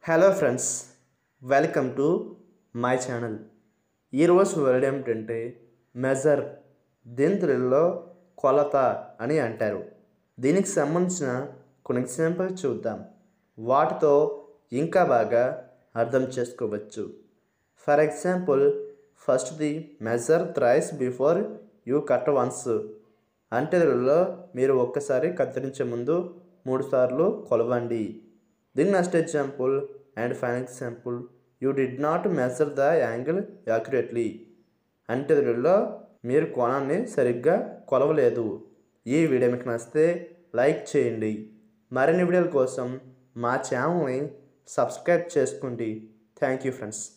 hello friends welcome to my channel ఈరోజు word ఏమిటంటే measure దీని తెలుగులో కొలత అని అంటారు దీనికి సంబంధించిన కొన్ని ఎగ్జాంపుల్ చూద్దాం వాటితో ఇంకా బాగా అర్థం చేసుకోవచ్చు for example first the measure thrice before you cut once అంటే తెలుగులో మీరు ఒక్కసారి కత్తిరించే ముందు మూడు సార్లు కొలవండి దీని next example and fine example you did not measure the angle accurately అంటే తెలుగులో మీరు కోణాన్ని సరిగ్గా కొలవలేదు ఈ వీడియో మీకు నచ్చితే లైక్ చేయండి మరిన్ని వీడియోల కోసం మా ఛానల్ని సబ్స్క్రైబ్ చేసుకోండి థ్యాంక్ యూ ఫ్రెండ్స్